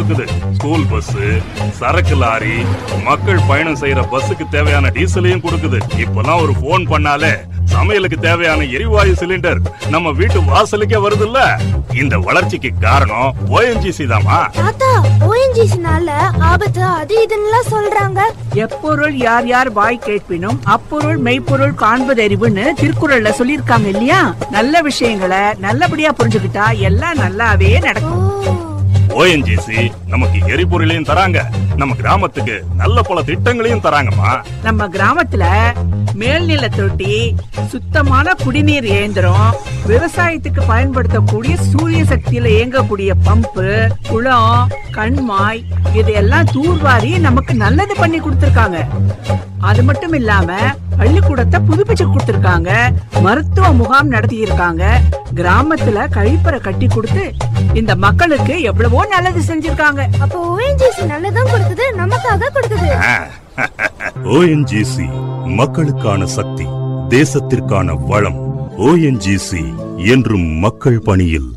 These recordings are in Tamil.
கொடுக்குது ஸ்கூல் பஸ் சரக்கு லாரி மக்கள் பயணம் செய்யற பஸ்ஸுக்கு தேவையான டீசலையும் கொடுக்குது இப்பெல்லாம் ஒரு ஃபோன் பண்ணாலே சமையலுக்கு தேவையான எரிவாயு சிலிண்டர் நம்ம வீட்டு வாசலுக்கே வருதுல்ல இந்த வளர்ச்சிக்கு காரணம் ஓஎன்ஜிசி தாமா தாத்தா ஓஎன்ஜிசினால ஆபத்து அது இதுன்னுலாம் சொல்றாங்க எப்பொருள் யார் யார் வாய் கேட்பினும் அப்பொருள் மெய்ப்பொருள் காண்பதறிவுன்னு திருக்குறள்ல சொல்லியிருக்காங்க இல்லையா நல்ல விஷயங்களை நல்லபடியா புரிஞ்சுக்கிட்டா எல்லாம் நல்லாவே ஓ நடக்கும் ஓஎன்ஜிசி நமக்கு எரிபொருளையும் தராங்க நம்ம கிராமத்துக்கு நல்ல பல திட்டங்களையும் தராங்கம்மா நம்ம கிராமத்துல மேல்நில தொட்டி சுத்தமான குடிநீர் இயந்திரம் விவசாயத்துக்கு பயன்படுத்தக்கூடிய சூரிய சக்தியில இயங்கக்கூடிய பம்பு குளம் கண்மாய் இதையெல்லாம் தூர்வாரி நமக்கு நல்லது பண்ணி கொடுத்திருக்காங்க அது மட்டும் இல்லாம பள்ளிக்கூடத்தை புதுப்பிச்சு கொடுத்திருக்காங்க மருத்துவ முகாம் நடத்தி இருக்காங்க கிராமத்துல கழிப்பறை கட்டி கொடுத்து இந்த மக்களுக்கு எவ்வளவோ நல்லது செஞ்சிருக்காங்க அப்போ ஓஎன்ஜிசி நல்லதும் கொடுக்குது நமக்காக கொடுக்குது ஓஎன்ஜிசி மக்களுக்கான சக்தி தேசத்திற்கான வளம் ஓஎன்ஜிசி என்றும் மக்கள் பணியில்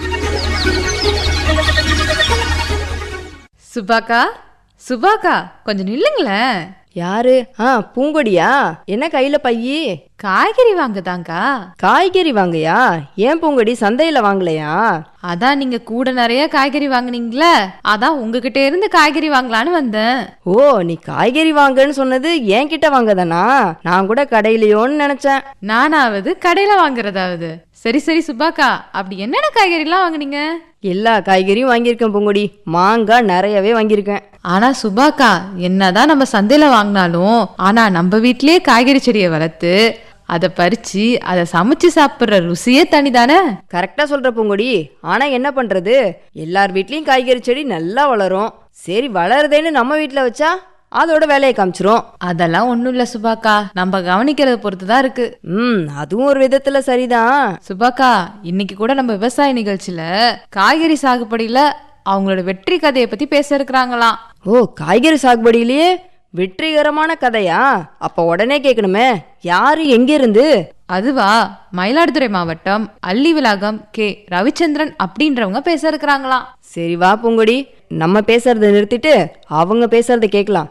சுபாக்கா சுபாக்கா கொஞ்சம் நில்லுங்களேன் யாரு ஆ பூங்கொடியா என்ன கையில பையி காய்கறி வாங்கதாங்க்கா காய்கறி வாங்கயா ஏன் பூங்கொடி சந்தையில வாங்கலையா அதான் நீங்க கூட நிறைய காய்கறி வாங்குனீங்களே அதான் உங்ககிட்ட இருந்து காய்கறி வாங்கலான்னு வந்தேன் ஓ நீ காய்கறி வாங்கன்னு சொன்னது என்கிட்ட வாங்கதானா நான் கூட கடையிலயோன்னு நினைச்சேன் நானாவது கடையில வாங்குறதாவது சரி சரி சுபாக்கா அப்படி என்னென்ன காய்கறிலாம் வாங்குனீங்க எல்லா காய்கறியும் வாங்கியிருக்கேன் பூங்கொடி மாங்காய் நிறையவே வாங்கியிருக்கேன் ஆனா சுபாக்கா என்னதான் நம்ம சந்தையில வாங்கினாலும் ஆனா நம்ம வீட்லயே காய்கறி செடியை வளர்த்து அதை பறிச்சு அதை சமைச்சு சாப்பிடுற ருசியே தனிதானே கரெக்டா சொல்ற பூங்கொடி ஆனா என்ன பண்றது எல்லார் வீட்லயும் காய்கறி செடி நல்லா வளரும் சரி வளருதேன்னு நம்ம வீட்ல வச்சா அதோட வேலையை காமிச்சிரும் அதெல்லாம் ஒண்ணும் இல்ல சுபாக்கா நம்ம கவனிக்கிறத பொறுத்து தான் இருக்கு ம் அதுவும் ஒரு விதத்துல சரிதான் சுபாக்கா இன்னைக்கு கூட நம்ம விவசாய நிகழ்ச்சியில காய்கறி சாகுபடியில அவங்களோட வெற்றி கதையை பத்தி பேச இருக்கிறாங்களாம் ஓ காய்கறி சாகுபடியிலேயே வெற்றிகரமான கதையா அப்ப உடனே கேட்கணுமே யாரு எங்க இருந்து அதுவா மயிலாடுதுறை மாவட்டம் அள்ளிவிலாகம் கே ரவிச்சந்திரன் அப்படின்றவங்க பேச இருக்கிறாங்களாம் சரி வா பூங்கொடி நம்ம பேசுறத நிறுத்திட்டு அவங்க பேசுறத கேட்கலாம்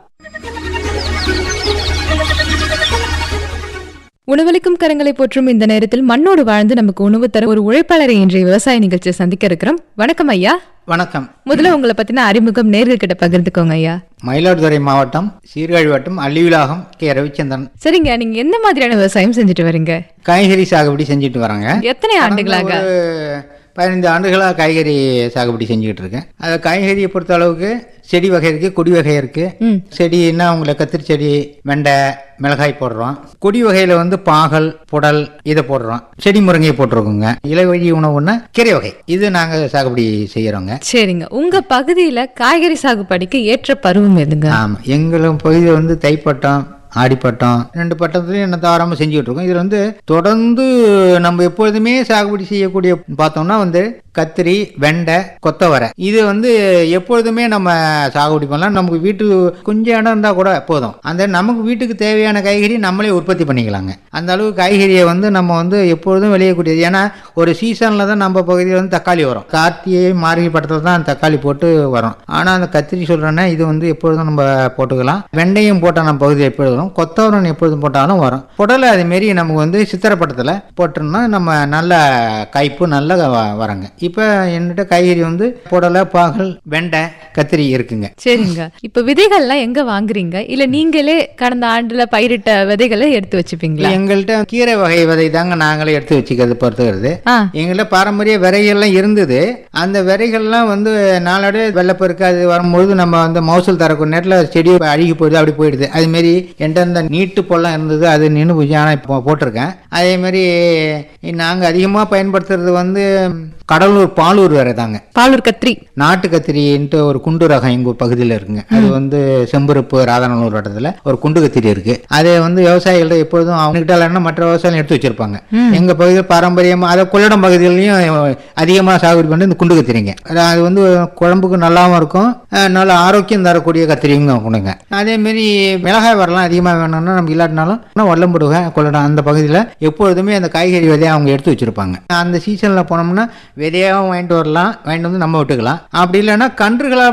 உணவளிக்கும் கரங்களை போற்றும் இந்த நேரத்தில் மண்ணோடு வாழ்ந்து நமக்கு உணவு தர ஒரு உழைப்பாளரை இன்றைய விவசாய நிகழ்ச்சியை சந்திக்க இருக்கிறோம் வணக்கம் ஐயா வணக்கம் முதல்ல உங்களை பத்தின அறிமுகம் நேர்கள் கிட்ட பகிர்ந்துக்கோங்க ஐயா மயிலாடுதுறை மாவட்டம் சீர்காழி வட்டம் அள்ளிவிலாகம் கே ரவிச்சந்திரன் சரிங்க நீங்க எந்த மாதிரியான விவசாயம் செஞ்சுட்டு வரீங்க காய்கறி சாகுபடி செஞ்சுட்டு வராங்க எத்தனை ஆண்டுகளாக கடந்த ஒரு பதினைந்து ஆண்டுகளாக காய்கறி சாகுபடி செஞ்சுக்கிட்டு இருக்கேன் அது காய்கறியை பொறுத்த அளவுக்கு செடி வகை இருக்கு கொடி வகை இருக்கு ம். செடின்னா உங்களை கத்திரி செடி வெண்டை மிளகாய் போடுறோம் கொடி வகையில வந்து பாகல் புடல் இதை போடுறோம் செடி முருங்கை போட்டிருக்கோங்க இலைவழி உணவுன்னா கீரை வகை இது நாங்க சாகுபடி செய்யறோங்க சரிங்க உங்க பகுதியில காய்கறி சாகுபடிக்கு ஏற்ற பருவம் எதுங்க ஆமா எங்களும் பகுதியில் வந்து தைப்பட்டம் ஆடிப்பட்டம் ரெண்டு பட்டத்துலையும் என்ன தவறாமல் செஞ்சுக்கிட்டு இருக்கோம் இதில் வந்து தொடர்ந்து நம்ம எப்பொழுதுமே சாகுபடி செய்யக்கூடிய பார்த்தோம்னா வந்து கத்திரி வெண்டை கொத்தவரை இது வந்து எப்பொழுதுமே நம்ம சாகுபடி பண்ணலாம் நமக்கு வீட்டு கொஞ்சம் இடம் இருந்தால் கூட போதும் அந்த நமக்கு வீட்டுக்கு தேவையான காய்கறி நம்மளே உற்பத்தி பண்ணிக்கலாங்க அந்த அளவு காய்கறியை வந்து நம்ம வந்து எப்பொழுதும் விளையக்கூடியது ஏன்னா ஒரு சீசனில் தான் நம்ம பகுதியில் வந்து தக்காளி வரும் கார்த்திகை மார்கழி பட்டத்தில் தான் தக்காளி போட்டு வரும் ஆனால் அந்த கத்திரி சொல்கிறேன்னா இது வந்து எப்பொழுதும் நம்ம போட்டுக்கலாம் வெண்டையும் போட்டால் நம்ம பகுதியில் எப்பொழுதும் வரும் கொத்தவரன் எப்பொழுதும் போட்டாலும் வரும் புடலை அதுமாரி நமக்கு வந்து சித்திரப்பட்டத்தில் போட்டோம்னா நம்ம நல்ல காய்ப்பு நல்ல வ- வரங்க இப்போ என்கிட்ட காய்கறி வந்து புடலை பாகல் வெண்டை கத்திரி இருக்குங்க சரிங்க இப்ப விதைகள்லாம் எங்க வாங்குறீங்க இல்ல நீங்களே கடந்த ஆண்டுல பயிரிட்ட விதைகளை எடுத்து வச்சுப்பீங்களா எங்கள்கிட்ட கீரை வகை விதை தாங்க நாங்களே எடுத்து வச்சுக்கிறது பொறுத்துக்கிறது ஆ எங்கள்கிட்ட பாரம்பரிய விதைகள்லாம் இருந்தது அந்த விதைகள்லாம் வந்து நாளோட வெள்ளப்பெருக்கு அது வரும்போது நம்ம வந்து மகசூல் தரக்கூடிய நேரத்தில் செடி அழுகி போயிடுது அப்படி போயிடுது அதுமாரி என்கிட்ட இந்த நீட்டு பொல்லாம் இருந்தது அது நின்று போச்சு ஆனால் இப்போ போட்டிருக்கேன் அதேமாரி நாங்கள் அதிகமாக பயன்படுத்துறது வந்து கடலூர் பாலூர் விதை தாங்க பாலூர் கத்திரி நாட்டு கத்திரின்ட்டு ஒரு குண்டு ரகம் எங்க பகுதியில் இருக்குங்க அது வந்து செம்பருப்பு ராதாநல்லூர் வட்டத்தில் ஒரு குண்டு கத்திரி இருக்கு அதை வந்து விவசாயிகள்ட்ட எப்பொழுதும் அவங்ககிட்ட இல்லைன்னா மற்ற விவசாயிகள் எடுத்து வச்சிருப்பாங்க எங்க பகுதியில் பாரம்பரியமா அதை கொள்ளிடம் பகுதியிலையும் அதிகமாக சாகுபடி பண்ணி இந்த குண்டு கத்திரிங்க அது அது வந்து குழம்புக்கு நல்லாவும் இருக்கும் அஹ், நல்ல ஆரோக்கியம் தரக்கூடிய கத்திரிங்க கொடுங்க அதே மாதிரி மிளகாய் வரலாம் அதிகமாக வேணும்னா நமக்கு இல்லாட்டினாலும் நான் வல்லம்படுவேன் கொள்ளிடம் அந்த பகுதியில் எப்பொழுதுமே அந்த காய்கறி விதையை அவங்க எடுத்து வச்சிருப்பாங்க அந்த சீசனில் போனோம்னா விதையாகவும் வாங்கிட்டு வரலாம் வாங்கிட்டு வந்து நம்ம விட்டுக்கலாம் அப்படி இல்லைன்னா கன்றுகளாக